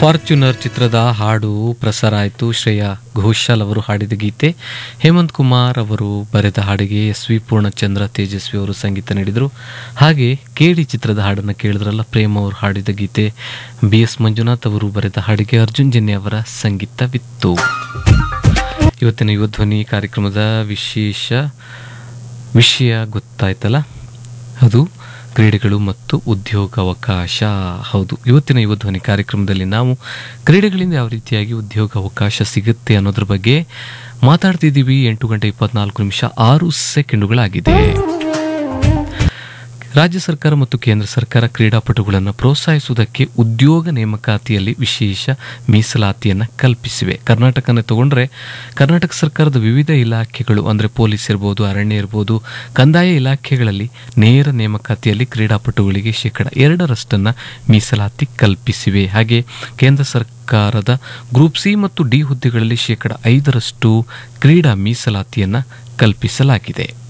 Fortuner ಚಿತ್ರದ ಹಾಡು ಪ್ರಸಾರ ಆಯಿತು ಶ್ರೇಯಾ ಘೋಷಾಲ್ ಅವರು ಹಾಡಿದ ಗೀತೆ ಹೇಮಂತ್ ಕುಮಾರ್ ಅವರು ಬರೆದ ಹಾಡಿಗೆ ಎಸ್ ವಿ ಪೂರ್ಣಚಂದ್ರ ತೇಜಸ್ವಿ ಅವರು ಸಂಗೀತ ನೀಡಿದರು ಹಾಗೆ ಕೇಳಿ ಚಿತ್ರದ ಹಾಡನ್ನು ಕೇಳಿದ್ರಲ್ಲ ಪ್ರೇಮ್ ಅವರು ಹಾಡಿದ ಗೀತೆ ಬಿ ಎಸ್ ಮಂಜುನಾಥ್ ಅವರು ಬರೆದ ಹಾಡಿಗೆ ಅರ್ಜುನ್ ಜನ್ಯ ಅವರ ಸಂಗೀತವಿತ್ತು ಇವತ್ತಿನ ಯುವ ಧ್ವನಿ ಕಾರ್ಯಕ್ರಮದ ವಿಶೇಷ ವಿಷಯ ಗೊತ್ತಾಯ್ತಲ್ಲ ಅದು ಕ್ರೀಡೆಗಳು ಮತ್ತು ಉದ್ಯೋಗಾವಕಾಶ ಹೌದು ಇವತ್ತಿನ ಯುವ ಧ್ವನಿ ಕಾರ್ಯಕ್ರಮದಲ್ಲಿ ನಾವು ಕ್ರೀಡೆಗಳಿಂದ ಯಾವ ರೀತಿಯಾಗಿ ಉದ್ಯೋಗಾವಕಾಶ ಸಿಗುತ್ತೆ ಅನ್ನೋದ್ರ ಬಗ್ಗೆ ಮಾತಾಡ್ತಿದ್ದೀವಿ ಎಂಟು ಗಂಟೆ ಇಪ್ಪತ್ನಾಲ್ಕು ನಿಮಿಷ ಆರು ಸೆಕೆಂಡುಗಳಾಗಿದೆ ರಾಜ್ಯ ಸರ್ಕಾರ ಮತ್ತು ಕೇಂದ್ರ ಸರ್ಕಾರ ಕ್ರೀಡಾಪಟುಗಳನ್ನು ಪ್ರೋತ್ಸಾಹಿಸುವುದಕ್ಕೆ ಉದ್ಯೋಗ ನೇಮಕಾತಿಯಲ್ಲಿ ವಿಶೇಷ ಮೀಸಲಾತಿಯನ್ನು ಕಲ್ಪಿಸಿವೆ ಕರ್ನಾಟಕನ ತಗೊಂಡ್ರೆ ಕರ್ನಾಟಕ ಸರ್ಕಾರದ ವಿವಿಧ ಇಲಾಖೆಗಳು ಅಂದರೆ ಪೊಲೀಸ್ ಇರ್ಬೋದು ಅರಣ್ಯ ಇರ್ಬೋದು ಕಂದಾಯ ಇಲಾಖೆಗಳಲ್ಲಿ ನೇರ ನೇಮಕಾತಿಯಲ್ಲಿ ಕ್ರೀಡಾಪಟುಗಳಿಗೆ ಶೇಕಡ ಎರಡರಷ್ಟನ್ನು ಮೀಸಲಾತಿ ಕಲ್ಪಿಸಿವೆ ಹಾಗೆ ಕೇಂದ್ರ ಸರ್ಕಾರದ ಗ್ರೂಪ್ ಸಿ ಮತ್ತು ಡಿ ಹುದ್ದೆಗಳಲ್ಲಿ ಶೇಕಡ ಐದರಷ್ಟು ಕ್ರೀಡಾ ಮೀಸಲಾತಿಯನ್ನು ಕಲ್ಪಿಸಲಾಗಿದೆ